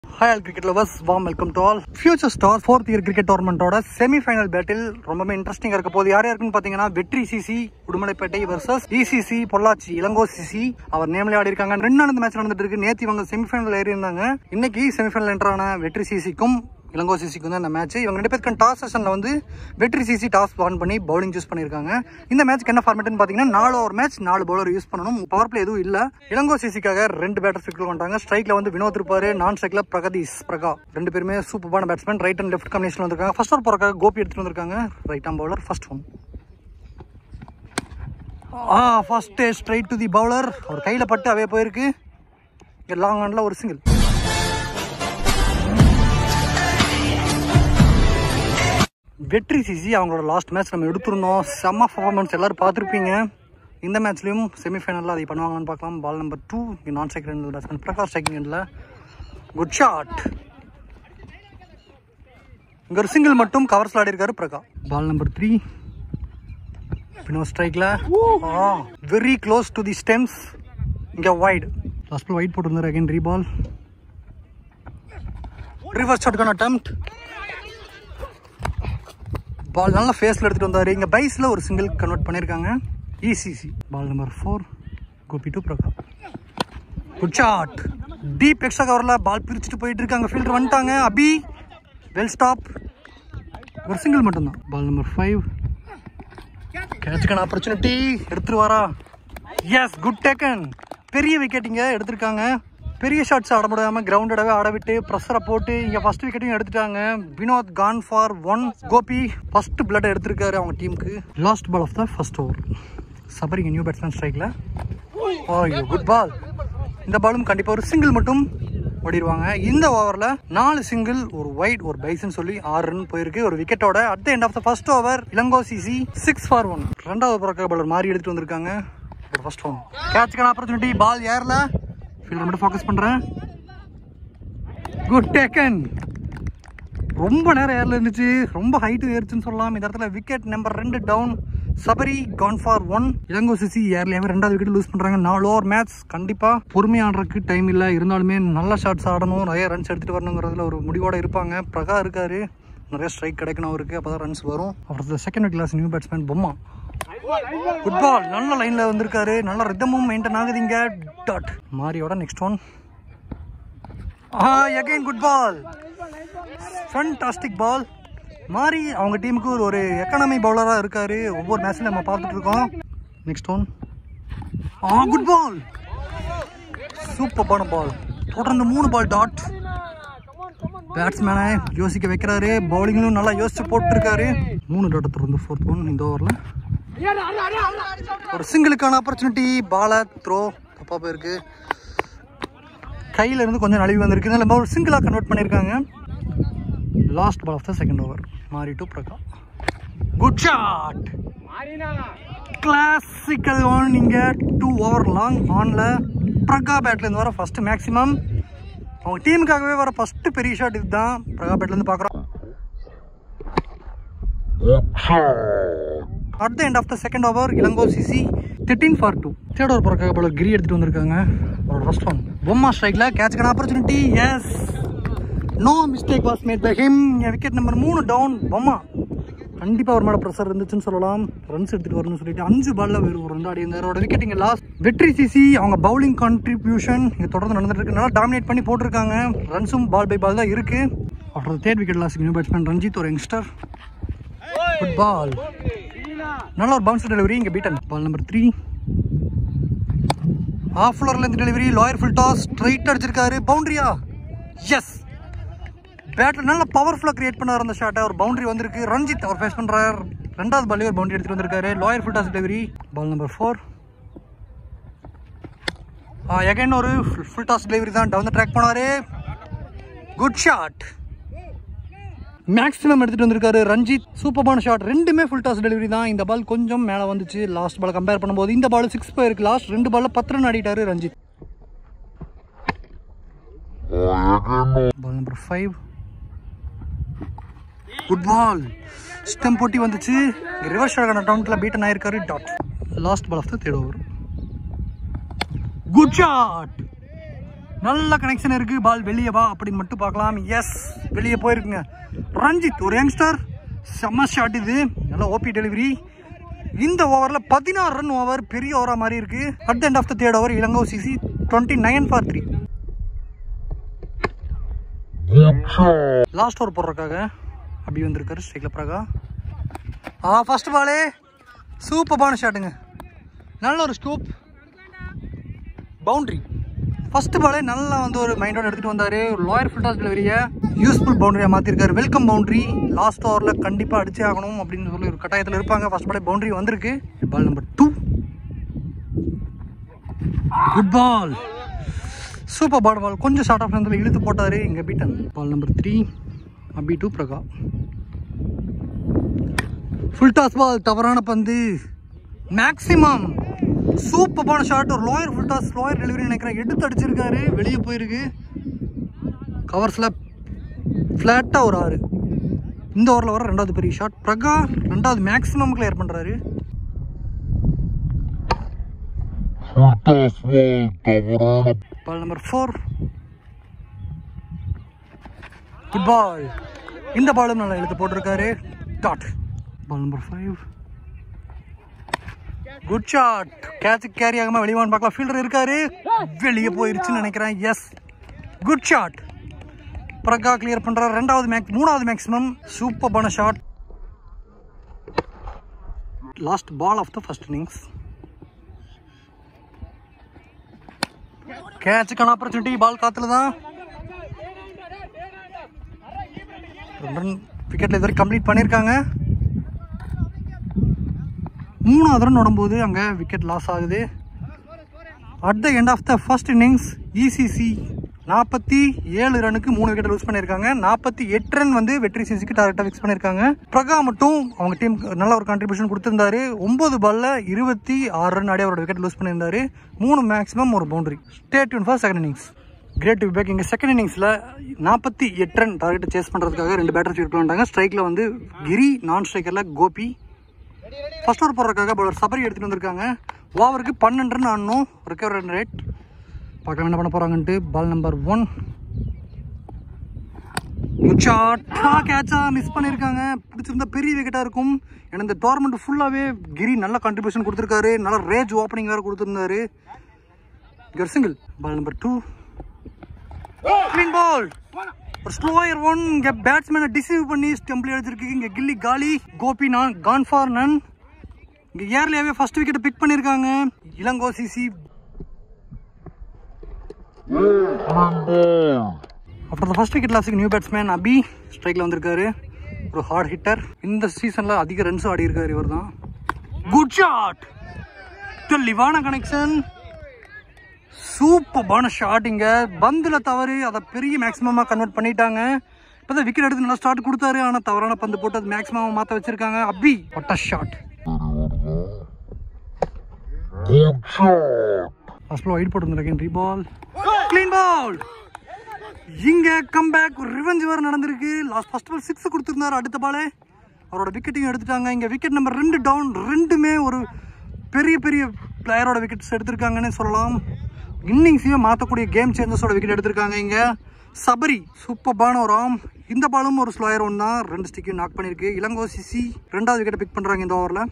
Hi all cricket lovers warm welcome to all future star fourth year cricket டோர்னமெண்ட்டோட semifinal battle ரொம்பவே இன்ட்ரெஸ்டிங்காக இருக்க போது யார் யாருக்குன்னு பார்த்தீங்கன்னா Vetri CC Udumalaipettai versus ECC Pollachi Ilango CC அவர் நேம்ல ஆடி இருக்காங்க ரெண்டு நாள் இந்த மேட்ச் நடந்துட்டு இருக்கு நேத்தி இவங்க செமிஃபைனல் ஏறி இருந்தாங்க இன்னைக்கு செமிஃபைனல் என்ட்ரான வெற்றி சிசிக்கும் இளங்கோ சிசிக்கு வந்து அந்த மேட்ச் இவங்க ரெண்டு பேருக்கு டாஸ் செஷனில் வந்து வெற்றி சிசி டாஸ் ஆன் பண்ணி பவுலிங் சூஸ் பண்ணியிருக்காங்க இந்த மேட்ச்க்கு என்ன ஃபார்மேட்னு பார்த்தீங்கன்னா நாலு ஓவர் மேட்ச் நாலு பவுலர் யூஸ் பண்ணணும் பவர் பிளே எதுவும் இல்லை இளங்கோ சிசிக்காக ரெண்டு பேட்டர் ஃபிக்ல் பண்ணிட்டாங்க ஸ்ட்ரைக்ல வந்து வினோத் இருப்பாரு நான் ஸ்ட்ரைக்ல பிரகதீஷ் பிரகா ரெண்டு பேருமே சூப்பரான batsman right and left combination வந்திருக்காங்க ஃபர்ஸ்ட் ஓவர் போறக்காக கோபி எடுத்துட்டு வந்திருக்காங்க right arm bowler first one ah first straight to the bowler அவர் கையில் பட்டு அவே போயிருக்கு இங்கே லாங் ஆனில் ஒரு சிங்கிள் வெற்றி சிசி அவங்களோட லாஸ்ட் மேட்ச் நம்ம எடுத்திருந்தோம் செம்ம பர்ஃபார்மன்ஸ் எல்லாரும் பார்த்துருப்பீங்க இந்த மேட்ச்லையும் செமிஃபைனலில் அதை பண்ணுவாங்கன்னு பார்க்கலாம் பால் நம்பர் டூ நான் செகண்ட் பேட்ஸ்மேன் பிரகாஷ் ஸ்ட்ரைக்கிங் எண்டில் குட் ஷாட் இங்கே ஒரு சிங்கிள் மட்டும் கவர்ஸ் ஆடி இருக்காரு பிரகா பால் நம்பர் த்ரீ பின்னோ ஸ்ட்ரைக்கில் very close to the stumps இங்கே வைட் லாஸ்ட் பால் வைட் போட்டிருந்தார் அகைன் ரீபால் ரிவர்ஸ் ஷாட்கான அட்டம்ப்ட் பால் நல்லா ஃபேஸில் எடுத்துகிட்டு வந்தார் இங்கே பைஸில் ஒரு சிங்கிள் கன்வெர்ட் பண்ணியிருக்காங்க ECC ball number four Gopi to Praka good shot deep extra கவரில் பால் பிரிச்சுட்டு போயிட்டு இருக்காங்க ஃபீல்டர் வந்துட்டாங்க அபி வெல் ஸ்டாப் ஒரு சிங்கிள் மட்டும்தான் பால் நம்பர் ஃபைவ் கேட்சுக்கான ஆப்பர்ச்சுனிட்டி எடுத்துட்டு வரா எஸ் குட் டேக்கன் பெரிய விக்கெட் இங்கே எடுத்திருக்காங்க பெரிய ஷாட்ஸ் ஆட முடியாம கிரவுண்டடவே ஆட விட்டு ப்ரெஷரை போட்டு இங்க ஃபர்ஸ்ட் விக்கெட்டையும் எடுத்துட்டாங்க Vinod gone for one Gopi first blood எடுத்திருக்காரு அவங்க டீமுக்கு last ball of the first over சபரிங்க நியூ பேட்ஸ்மேன் ஸ்ட்ரைக்ல ஓ குட் பால் இந்த பாலும் கண்டிப்பாக ஒரு சிங்கிள் மட்டும் ஓடிடுவாங்க இந்த ஓவரில் நாலு சிங்கிள் ஒரு ஒயிட் ஒரு பைஸ்ன்னு சொல்லி ஆறு ரன் போயிருக்கு ஒரு விக்கெட்டோட at the end of the first over Ilango CC six for one ரெண்டாவது புறக்க பாலர் மாறி எடுத்துட்டு வந்திருக்காங்க ஒரு ஃபர்ஸ்ட் ஒன் கேட்சுக்கான ஆப்பர்ச்சுனிட்டி பால் ஏர்ல ஃபீல்டர் மட்டும் ஃபோக்கஸ் பண்ணுறேன் குட் டேக்கன் ரொம்ப நேரம் ஏர்ல இருந்துச்சு ரொம்ப ஹைட்டு ஏறுச்சுன்னு சொல்லலாம் இந்த இடத்துல விக்கெட் நம்பர் ரெண்டு down Sabari gone for one Ilango CC ஏர்லியாவே ரெண்டாவது விக்கெட் லூஸ் பண்றாங்க நாலு ஓவர் மேட்ச் கண்டிப்பா பொறுமையாடுறதுக்கு டைம் இல்லை இருந்தாலுமே நல்ல ஷாட்ஸ் ஆடணும் நிறைய ரன்ஸ் எடுத்துட்டு வரணுங்கிறதுல ஒரு முடிவோட இருப்பாங்க பிரகா இருக்காரு நிறைய ஸ்ட்ரைக் கிடைக்கணும் அவருக்கு அப்பதான் ரன்ஸ் வரும் அப்புறம் second class new batsman Bomma good ball நல்ல லைன்ல வந்திருக்காரு நல்ல ரிதமும் மெயின்டைன் ஆகுதுங்க டாட் மாரியோட next one ah again good ball fantastic ball Mari அவங்க டீமுக்கு ஒரு ஒரு எக்கானமி பவுலராக இருக்காரு ஒவ்வொரு மேட்ச்லையும் நம்ம பார்த்துட்டு இருக்கோம் next one ah good ball சூப்பர்பான பால் தொடர்ந்து மூணு பால் டாட் பேட்ஸ்மேனை யோசிக்க வைக்கிறாரு பவுலிங்லும் நல்லா யோசிச்சு போட்டுருக்காரு மூணு டாட் தொடர்ந்து ஃபோர்த் ஒன் இந்த ஓவரில் ஒரு சிங்கிளுக்கான ஆப்பர்ச்சுனிட்டி பாலை த்ரோ தப்பாக போயிருக்கு கையில இருந்து கொஞ்சம் நழுவி வந்திருக்கு நம்ம ஒரு சிங்கிளாக கன்வெர்ட் பண்ணியிருக்காங்க last ball of the second over Mari to Praka good shot classical one நீங்க டூ ஓவர் லாங் ஆன்ல பிரகா பேட்ல இருந்து வர ஃபர்ஸ்ட் மேக்ஸிமம் அவங்க டீமுக்காகவே வர ஃபர்ஸ்ட் பெரிய ஷாட் இதுதான் பிரகா பேட்ல இருந்து பார்க்குறோம் at the end of the second over Ilango CC thirteen for two third over போகிறக்காக போல கிரி எடுத்துட்டு வந்திருக்காங்க அவரோட ஃபர்ஸ்ட் ஒன் பொம்மா ஸ்ட்ரைக்ல கேட்ச்க்கான opportunity yes no mistake was made by him wicket number மூணு டவுன் பொம்மா கண்டிப்பாக அவர் மேலே ப்ரெஷர் இருந்துச்சுன்னு சொல்லலாம் ரன்ஸ் எடுத்துட்டு வரணும்னு சொல்லிட்டு அஞ்சு பால்ல வெறும் ஒரு ரெண்டு ஆடி இருந்தாரோட விக்கெட் இங்கே லாஸ்ட் வெற்றி சிசி அவங்க பவுலிங் கான்ட்ரிபியூஷன் இங்கே தொடர்ந்து நடந்துட்டு இருக்கு நல்லா டாமினேட் பண்ணி போட்டிருக்காங்க ரன்ஸும் பால் பை பால் தான் இருக்கு அப்புறம் third wicket lost new batsman Ranjith ஒரு யங்ஸ்டர் குட் பால் நல்ல ஒரு பவுன்ஸ் டெலிவரி இங்கே beaten ball number three of ஃப்ளோர்லேருந்து delivery lower full toss straight அடிச்சிருக்காரு பவுண்டரியா எஸ் பேட்டில் நல்ல பவர்ஃபுல்லாக கிரியேட் பண்ணார் அந்த ஷாட்டை ஒரு பவுண்டரி வந்திருக்கு ரஞ்சித் அவர் ஃபேஸ் பண்ணுறார் ரெண்டாவது பால்லே ஒரு பவுண்டரி எடுத்துட்டு வந்திருக்காரு lower full toss delivery ball number four again ஒரு ஃபுல் டாஸ் டெலிவரி தான் டவுன் ட்ராக் போனாரு குட் ஷாட் மேக்ஸிமம் எடுத்துட்டு வந்திருக்காரு ரஞ்சித் சூப்பரான ஷாட் ரெண்டுமே ஃபுல் டாஸ் டெலிவரி தான் இந்த பால் கொஞ்சம் மேலே வந்துச்சு லாஸ்ட் பால் கம்பேர் பண்ணும்போது இந்த பால் சிக்ஸ் போயிருக்கு லாஸ்ட் ரெண்டு பால்ல பத்து ரன் ஆடிட்டாரு Ranjith ball number five good ball stump போட்டி வந்துச்சு ரிவர்ஸ் ஷாட் டவுன்ல பீட்டன் ஆயிருக்காரு dot last ball of the third over good shot நல்ல கனெக்ஷன் இருக்கு பால் வெளியே வா அப்படின்னு மட்டும் பார்க்கலாம் எஸ் வெளியே போயிருக்குங்க ரஞ்சித் ஒரு யங்ஸ்டர் செம்ம ஷாட் இது நல்ல ஓபி டெலிவரி இந்த ஓவரில் பதினாறு ரன் ஓவர் பெரிய ஓவரா மாதிரி இருக்கு at end of the third over Ilango CC twenty nine for three last over போடுறதுக்காக அப்படி வந்திருக்காரு ஸ்ட்ரைக்கில் பிரகா ஆ ஃபர்ஸ்ட் பாலே சூப்பர்பான ஷாட்டுங்க நல்ல ஒரு ஸ்கூப் பவுண்ட்ரி ஃபர்ஸ்ட் பாலே நல்லா வந்து ஒரு மைண்டோட எடுத்துகிட்டு வந்தார் லாயர் ஃபில்டாஸ் டெலிவரியை யூஸ்ஃபுல் பவுண்டரியாக மாற்றிருக்காரு வெல்கம் பவுண்டரி லாஸ்ட் ஓவரில் கண்டிப்பாக அடிச்சே ஆகணும் அப்படின்னு சொல்லி ஒரு கட்டாயத்தில் இருப்பாங்க ஃபர்ஸ்ட் பாலே பவுண்டரி வந்திருக்கு ball number two good ball super ball ball கொஞ்சம் ஷார்ட் ஆஃப் நேரத்தில் இழுத்து போட்டார் இங்கே beaten ball number three Abhi to Praka full toss ball தவறான பந்து மேக்ஸிமம் சூப்பரான ஷாட் ஒரு lower full toss lower delivery நினைக்கிறேன் எடுத்து அடிச்சிருக்காரு வெளியே போயிருக்கு கவர்ஸில் ஃப்ளாட்டாக ஒரு ஆறு இந்த ஓவரில் வர ரெண்டாவது பெரிய ஷாட் பிரகா ரெண்டாவது மேக்ஸிமம் கிளியர் பண்ணுறாரு ball number four good ball இந்த பாலும் நல்லா இழுத்து போட்டிருக்காரு dot ball number five good shot catch carry ஆகாம வெளிவான் பார்க்கலாம் ஃபீல்டர் இருக்காரு வெளியே போயிருச்சுன்னு நினைக்கிறேன் yes good shot Praka clear பண்றாரு ரெண்டாவது மேக்ஸ் மூணாவது மேக்ஸிமம் சூப்பரான shot last ball of the first innings கேட்சுக்கான ஆப்பர்ச்சுனிட்டி பால் காத்துல தான் ரன் விக்கெட்ல இது வரைக்கும் கம்ப்ளீட் பண்ணியிருக்காங்க மூணாவது ரன் நடும்போது அங்கே விக்கெட் லாஸ் ஆகுது at the end of the first innings ECC நாற்பத்தி ஏழு ரனுக்கு மூணு விக்கெட் லூஸ் பண்ணியிருக்காங்க நாற்பத்தி எட்டு ரன் வந்து வெற்றி சிசிக்கு டார்கெட்டாக ஃபிக்ஸ் பண்ணியிருக்காங்க பிரகா மட்டும் அவங்க டீம் நல்ல ஒரு கான்ட்ரிபியூஷன் கொடுத்திருந்தாரு ஒன்பது பால்ல இருபத்தி ஆறு ரன் ஆடி அவரோட விக்கெட் லூஸ் பண்ணியிருந்தாரு மூணு மேக்ஸிமம் ஒரு பவுண்டரி ஸ்டேட் யூன் for second innings great back இங்கே செகண்ட் இன்னிங்ஸில் நாற்பத்தி எட்டு ரன் டார்கெட் சேஸ் பண்ணுறதுக்காக ரெண்டு பேட்டர்ஸ் யூட் பண்ணிட்டாங்க ஸ்ட்ரைக்கில் வந்து கிரி நான் ஸ்ட்ரைக்கரில் கோபி ஃபர்ஸ்ட் ஓவர் போடுறதுக்காக பவுலர் சபரி எடுத்துகிட்டு வந்திருக்காங்க ஓவருக்கு பன்னெண்டு ரன் ஆடணும் ரிகவர் ரன் ரேட் பார்க்கலாம் என்ன பண்ண போகிறாங்கன்ட்டு பால் நம்பர் ஒன் கேட்சா மிஸ் பண்ணியிருக்காங்க பிடிச்சிருந்தா பெரிய விக்கெட்டாக இருக்கும் ஏன்னா இந்த டோர்னமெண்ட் ஃபுல்லாகவே கிரி நல்ல கான்ட்ரிபியூஷன் கொடுத்துருக்காரு நல்ல ரேஜ் ஓப்பனிங் வேறு கொடுத்துருந்தாரு கர் single ball number two clean ball ஒரு ஸ்லோயர் ஒன் இங்கே பேட்ஸ்மேனை டிசீவ் பண்ணி ஸ்டெம்பிள் எடுத்திருக்கு இங்கே கில்லி காலி கோபி நான் கான் ஃபார் நன் இங்கே ஏர்லியாவே ஃபர்ஸ்ட் விக்கெட் பிக் பண்ணியிருக்காங்க Ilango CC after the first wicket லாஸ்க்கு நியூ பேட்ஸ்மேன் அபி ஸ்ட்ரைக்கில் வந்திருக்காரு ஒரு ஹார்ட் ஹிட்டர் இந்த சீசனில் அதிக ரன்ஸ் ஆடி இருக்காரு இவர் தான் குட் ஷாட் தெளிவான கனெக்ஷன் சூப்பரான ஷாட் இங்க பந்துல தவறு அதை பெரிய மேக்ஸிமமாக கன்வெர்ட் பண்ணிட்டாங்க இப்போ தான் விக்கெட் எடுத்து நல்லா ஸ்டார்ட் கொடுத்தாரு ஆனால் தவறான பந்து போட்டு அது மேக்ஸிமம் மாற்ற வச்சிருக்காங்க அபி ஒட்ட ஷாட் ஃபர்ஸ்ட் ஒயிட் போட்டு செகண்ட் பால் க்ளீன் பால் இங்க கம்பேக் ரிவெஞ்ச் வேறு நடந்திருக்கு லாஸ்ட் ஃபர்ஸ்ட் பால் சிக்ஸ் கொடுத்துருந்தாரு அடுத்த பாலே அவரோட விக்கெட்டையும் எடுத்துட்டாங்க இங்க விக்கெட் நம்பர் ரெண்டு டவுன் ரெண்டுமே ஒரு பெரிய பெரிய பிளேயரோட விக்கெட்ஸ் எடுத்திருக்காங்கன்னு சொல்லலாம் இன்னிங்ஸையும் மாற்றக்கூடிய கேம் சேஞ்சஸோட விக்கெட் எடுத்திருக்காங்க இங்க சபரி சூப்பர்பான ஒரு ஆம் இந்த பாலும் ஒரு ஸ்லோயர் ஒன் தான் ரெண்டு ஸ்டிக்கையும் நாக் பண்ணியிருக்கு இளங்கோ சிசி ரெண்டாவது விக்கெட் பிக் பண்ணுறாங்க இந்த ஓவரில்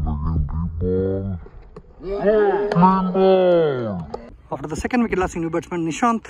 after the second wicket lost new batsman Nishanth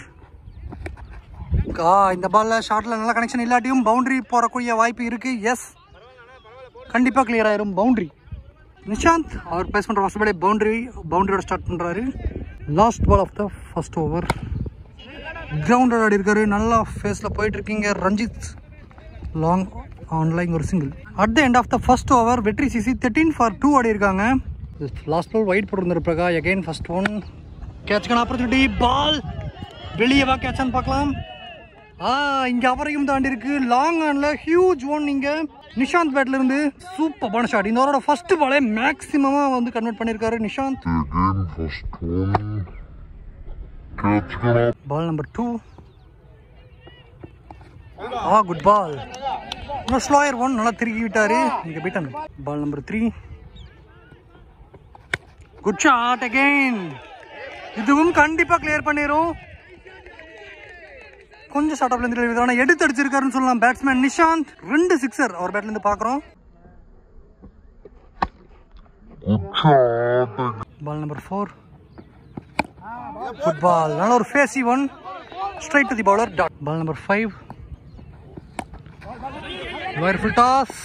ஆ இந்த பால்ல ஷார்ட்ல நல்ல கனெக்ஷன் இல்லாட்டியும் பவுண்டரி போறக்கூடிய வாய்ப்பு இருக்கு எஸ் கண்டிப்பா கிளியர் ஆயிரும் பவுண்டரி நிஷாந்த் அவர் பேஸ் பண்ற ஃபர்ஸ்ட் பாலே பவுண்டரி பவுண்டரியோட ஸ்டார்ட் பண்றாரு last ball of the first over grounded ஆடி இருக்காரு நல்லா ஃபேஸ்ல போயிட்டு இருக்கீங்க ரஞ்சித் லாங் ஆன்லைன் ஒரு single at the end of the first over Vetri CC thirteen for two ஆடி இருக்காங்க லாஸ்ட் பால் ஒயிட் போட்டிருந்தாரு பிரகா அகைன் ஃபர்ஸ்ட் ஒன் கேட்ச்க்கான ஆப்பர்ச்சுனிட்டி பால் வெளியே வா கேட்சான்னு பார்க்கலாம் ஆ இங்க அவரையும் தாண்டி இருக்கு லாங் ஆன்ல ஹியூஜ் ஒன் இங்க நிஷாந்த் பேட்ல இருந்து சூப்பரான ஷாட் இந்த ஓவரோட ஃபர்ஸ்ட் பாலே மேக்ஸிமமா வந்து கன்வெர்ட் பண்ணிருக்காரு Nishanth Again, first one. Catch gonna ball number two ah good ball இன்னும் ஸ்லோயர் ஒன் நல்லா திருக்கி விட்டாரு இங்க beaten ball number three good shot again இதுவும் கண்டிப்பா கிளியர் பண்ணிரும் கொஞ்சம் ஷார்ட் ஆஃப்ல இருந்து ஆனால் எடுத்து அடிச்சிருக்காருன்னு சொல்லலாம் பேட்ஸ்மேன் நிஷாந்த் ரெண்டு சிக்ஸர் அவர் பேட்ல இருந்து பார்க்குறோம் Good shot. Ball number four football நல்ல ஒரு ஃபேசி one straight to the bowler dot ball number five வயர் ஃபுல் டாஸ்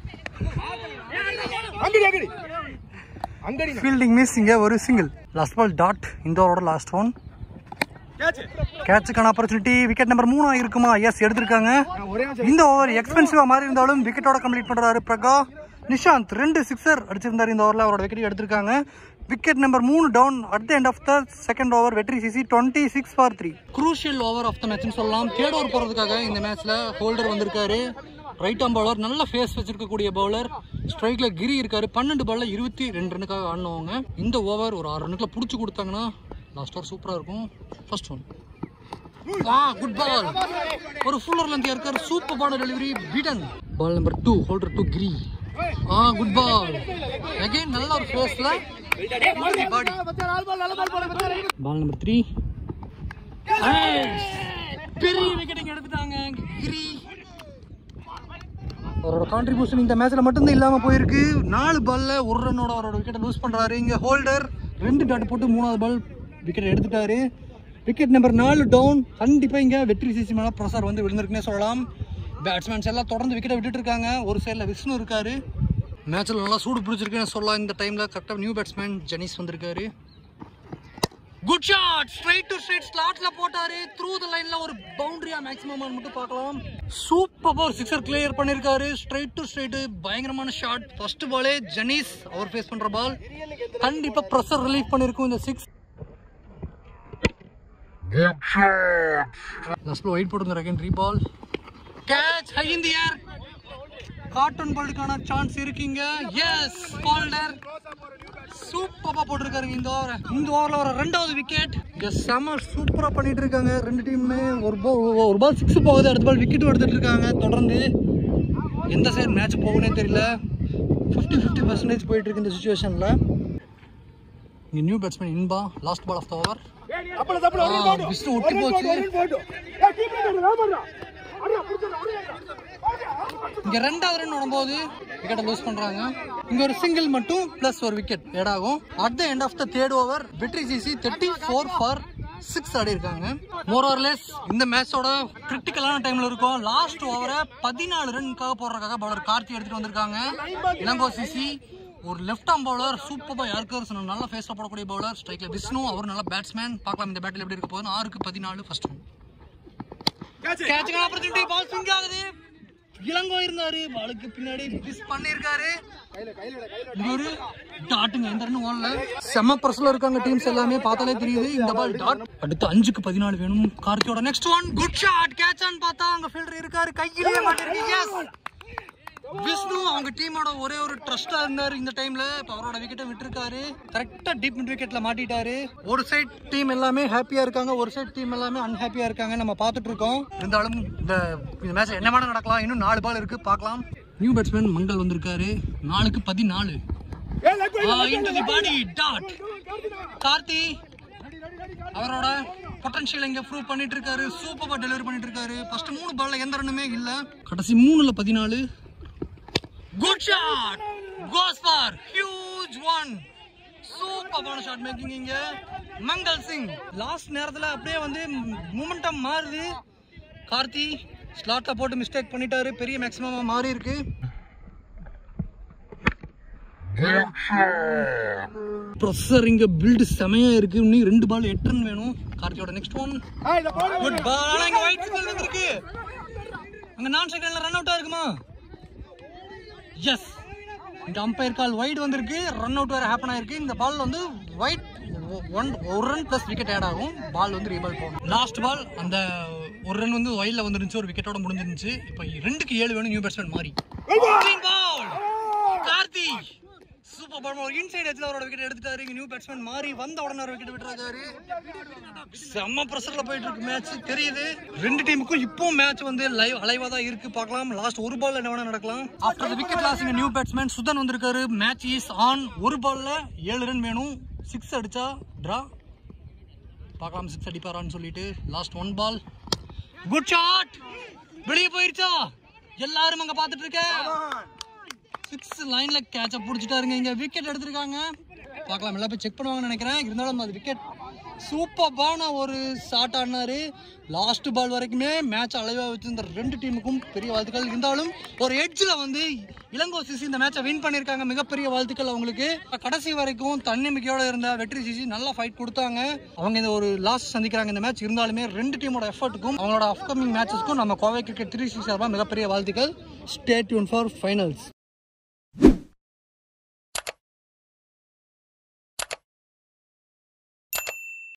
ஃபீல்டிங் மிஸ் இங்கே ஒரு சிங்கிள் லாஸ்ட் பால் டாட் இந்த ஓவரோட லாஸ்ட் ஒன் கேட்சுக்கான ஆப்பர்ச்சுனிட்டி விக்கெட் நம்பர் மூணா இருக்குமா எஸ் எடுத்திருக்காங்க இந்த ஓவர் எக்ஸ்பென்சிவா மாறி இருந்தாலும் விக்கெட்டோட கம்ப்ளீட் பண்றாரு பிரகா நிஷாந்த் ரெண்டு சிக்ஸர் அடிச்சிருந்தாரு இந்த ஓவரில் அவரோட விக்கெட் எடுத்திருக்காங்க விக்கெட் நம்பர் மூணு down at the end of the second over Vetri CC twenty six for three crucial over of the மேட்ச்னு சொல்லலாம் தேர்ட் ஓவர் போகிறதுக்காக இந்த மேட்ச்ல ஹோல்டர் வந்திருக்காரு ரைட் ஆம் பவுலர் நல்ல ஃபேஸ் வச்சிருக்கக்கூடிய பவுலர் ஸ்ட்ரைக்ல கிரி இருக்காரு பன்னெண்டு பால்ல இருபத்தி ரெண்டு ரன்னுக்காக ஆடினவங்க இந்த ஓவர் ஒரு ஆறு ரன்னுக்குள்ள பிடிச்சி கொடுத்தாங்கன்னா லாஸ்ட் ஓவர் சூப்பரா இருக்கும் first one ah good ball ஒரு ஃபுல்லர் லென்த் இருக்காரு சூப்பரான delivery beaten ball number two Holder to Giri ah good ball again நல்ல ஒரு ஃபேஸ்ல பால் நம்பர் த்ரீ பெரிய விக்கெட்டிங் எடுத்துட்டாங்க கிரி அவரோட கான்ட்ரிபியூஷன் இந்த மேட்ச்ல மட்டும்தான் இல்லாம போயிருக்கு நாலு பால்ல ஒரு ரன்னோட அவரோட விக்கெட்டை லூஸ் பண்றாரு இங்க ஹோல்டர் ரெண்டு டாட் போட்டு மூணாவது பால் விக்கெட் எடுத்துட்டாரு விக்கெட் நம்பர் நாலு டவுன் கண்டிப்பா இங்க வெற்றி சிசி மேல ப்ரெஷர் வந்து விழுந்திருக்குன்னே சொல்லலாம் பேட்ஸ்மேன்ஸ் எல்லாம் தொடர்ந்து விக்கெட்டை விட்டுட்டு இருக்காங்க ஒரு சைடில் விஷ்ணு இருக்காரு மேட்ச்ல நல்லா சூடு பிடிச்சிருக்குன்னு சொல்லலாம் இந்த டைம்ல கரெக்டாக நியூ பேட்ஸ்மேன் ஜெனிஸ் வந்திருக்காரு good shot straight to straight ஸ்லாட்ல போட்டாரு த்ரூ த லைன்ல ஒரு பவுண்டரியா மேக்ஸிமம் மட்டும் பார்க்கலாம் சூப்பர் ஒரு சிக்ஸர் கிளியர் பண்ணிருக்காரு ஸ்ட்ரைட் டு ஸ்ட்ரைட் பயங்கரமான ஷாட் ஃபர்ஸ்ட் பாலே ஜெனிஸ் அவர் ஃபேஸ் பண்ற பால் கண்டிப்பா ப்ரெஷர் ரிலீஃப் பண்ணிருக்கும் இந்த six Good shot. Last ball வெயிட் போட்டு அகைன் ரீ ball catch high in the air காட்டன் பாலுக்கான சான்ஸ் இருக்கீங்க எஸ் ஹோல்டர் சூப்பரா போட்டிருக்காருங்க இந்த ஓவர் இந்த ஓவர்ல வர ரெண்டாவது விக்கெட் இங்க செம சூப்பரா பண்ணிட்டு இருக்காங்க ரெண்டு டீமுமே ஒரு பால் ஒரு பால் சிக்ஸ் போகுது அடுத்த பால் விக்கெட்டும் எடுத்துட்டு இருக்காங்க தொடர்ந்து எந்த சைடு மேட்ச் போகுனே தெரியல ஃபிஃப்டி ஃபிஃப்டி பர்சன்டேஜ் போயிட்டு இருக்கு இந்த சுச்சுவேஷன்ல இங்க new batsman Inba last ball of the over Vishnu ஒட்டி போச்சு இங்க ரெண்டாவது ரன் வரும்போது விக்கெட்டை லூஸ் பண்றாங்க இங்க ஒரு சிங்கிள் மட்டும் பிளஸ் ஒரு விக்கெட் ஏட் ஆகும் at the end of the third over Vetri CC thirty four for six ஆடி இருக்காங்க மோர் ஆர்லெஸ் இந்த மேட்சோட கிரிட்டிக்கலான டைம்ல இருக்கும் லாஸ்ட் ஓவரை பதினாலு ரன்னுக்காக போடுறதுக்காக பவுலர் கார்த்தி எடுத்துட்டு வந்திருக்காங்க இளங்கோ சிசி ஒரு லெஃப்ட் ஆம் பவுலர் சூப்பரா யாருக்கர் நல்ல ஃபேஸ்ல போடக்கூடிய பவுலர் ஸ்ட்ரைக்ல விஷ்ணு அவர் நல்ல பேட்ஸ்மேன் பார்க்கலாம் இந்த பேட்டில் எப்படி இருக்க போகுது ஆறுக்கு பதினாலு ஃபர்ஸ்ட் ஒன் கேட்சுக்கான ஆப்பர்ச்சுனிட்டி பால் ஸ்விங் ஆகுது இளங்கோ இருந்தாரு பாலுக்கு பின்னாடி மிஸ் பண்ணிருக்காரு இங்க ஒரு டாட்டுங்க எந்த ரன் ஓடல செம்ம பிரஸ்ல இருக்காங்க டீம்ஸ் எல்லாமே பார்த்தாலே தெரியுது இந்த பால் டாட் அடுத்து அஞ்சுக்கு பதினாலு வேணும் கார்த்தியோட நெக்ஸ்ட் ஒன் குட் ஷாட் கேட்சான்னு பார்த்தா அங்க ஃபீல்டர் இருக்காரு கையிலேயே மாட்டிருக்கு எஸ் விஷ்ணு அவங்க டீமோட ஒரே ஒரு ட்ரஸ்டா இருந்தாரு இந்த டைம்ல இப்ப அவரோட விக்கெட்டை விட்டுருக்காரு கரெக்டா டீப் மிட் விக்கெட்ல மாட்டிட்டாரு ஒரு சைட் டீம் எல்லாமே ஹாப்பியா இருக்காங்க ஒரு சைட் டீம் எல்லாமே அன்ஹாப்பியா இருக்காங்க நம்ம பார்த்துட்டு இருக்கோம் இருந்தாலும் இந்த இந்த மேட்ச் என்ன வேணா நடக்கலாம் இன்னும் நாலு பால் இருக்கு பார்க்கலாம் நியூ பேட்ஸ்மேன் மங்கள் வந்திருக்காரு நாலுக்கு பதினாலு பாடி டாட் கார்த்தி அவரோட பொட்டன்ஷியல் இங்க ப்ரூவ் பண்ணிட்டு இருக்காரு சூப்பரா டெலிவரி பண்ணிட்டு இருக்காரு ஃபர்ஸ்ட் மூணு பால்ல எந்த ரன்னுமே இல்ல கடைசி மூணுல பதினாலு good shot goes for huge one சூப்பரான ஷாட் மேக்கிங் இங்க மங்கள் சிங் லாஸ்ட் நேரத்துல அப்படியே வந்து மூமெண்டம் மாறுது கார்த்தி ஸ்லாட்ல போட்டு மிஸ்டேக் பண்ணிட்டாரு பெரிய மேக்ஸிமம் மாறி இருக்கு Good shot. ப்ரொசர் இங்க பில்ட் செமையா இருக்கு இன்னும் ரெண்டு பால் எட்டு ரன் வேணும் கார்த்தியோட நெக்ஸ்ட் ஒன் குட் பால் ஆனா இங்க ஒயிட் சிக்னல் வந்திருக்கு அங்க நான் செகண்ட்ல ரன் அவுட்டா இருக்குமா எஸ் இந்த அம்பையர் கால் வைட் வந்திருக்கு ரன் அவுட் வேற ஹேப்பன் ஆயிருக்கு இந்த பால் வந்து ஒயிட் ஒன் ஒரு ரன் பிளஸ் விக்கெட் ஆட் ஆகும் பால் வந்து ரீபால் போகும் லாஸ்ட் பால் அந்த ஒரு ரன் வந்து ஒயிட்ல வந்துருந்துச்சு ஒரு விக்கெட்டோட முடிஞ்சிருந்துச்சு இப்போ ரெண்டுக்கு ஏழு வேணும் நியூ பேட்ஸ்மேன் மாறி Clean ball. Karthi super ball ஒரு இன்சைட் எட்ஜ்ல அவரோட விக்கெட் எடுத்துட்டாரு இங்க நியூ பேட்ஸ்மேன் மாறி வந்த உடனே ஒரு விக்கெட் விட்டுறாரு செம்ம பிரஷர்ல போயிட்டு இருக்கு மேட்ச் தெரியுது ரெண்டு டீமுக்கும் இப்போ மேட்ச் வந்து லைவ் அலைவா தான் இருக்கு பார்க்கலாம் லாஸ்ட் ஒரு பால்ல என்ன வேணா நடக்கலாம் after the wicket loss new batsman Sudhan வந்திருக்காரு மேட்ச் இஸ் ஆன் ஒரு பால்ல ஏழு ரன் வேணும் சிக்ஸ் அடிச்சா டிரா பார்க்கலாம் சிக்ஸ் அடிப்பாரான்னு சொல்லிட்டு last one ball good shot வெளியே போயிருச்சா எல்லாரும் அங்க பாத்துட்டு இருக்க சிக்ஸ் லைன்ல கேட்ச புடிச்சிட்டாருங்க இங்க விக்கெட் எடுத்திருக்காங்க பார்க்கலாம் எல்லாம் போய் செக் பண்ணுவாங்கன்னு நினைக்கிறேன் இருந்தாலும் அது விக்கெட் சூப்பர்பான ஒரு ஷாட் ஆடினாரு லாஸ்ட் பால் வரைக்குமே மேட்ச் அலைவா வச்சிருந்த ரெண்டு டீமுக்கும் பெரிய வாழ்த்துக்கள் இருந்தாலும் ஒரு எட்ஜில் வந்து இளங்கோ சிசி இந்த மேட்சை வின் பண்ணியிருக்காங்க மிகப்பெரிய வாழ்த்துக்கள் அவங்களுக்கு கடைசி வரைக்கும் தன்னம்பிக்கையோட இருந்த வெற்றி சிசி நல்லா ஃபைட் கொடுத்தாங்க அவங்க இந்த ஒரு லாஸ் சந்திக்கிறாங்க இந்த மேட்ச் இருந்தாலுமே ரெண்டு டீமோட எஃபர்ட்டுக்கும் அவங்களோட அப்கமிங் மேட்சஸ்க்கும் நம்ம கோவை கிரிக்கெட் த்ரீ சிக்ஸ் சார்பாக மிகப்பெரிய வாழ்த்துக்கள் ஸ்டே டியூன் ஃபார் ஃபைனல்ஸ்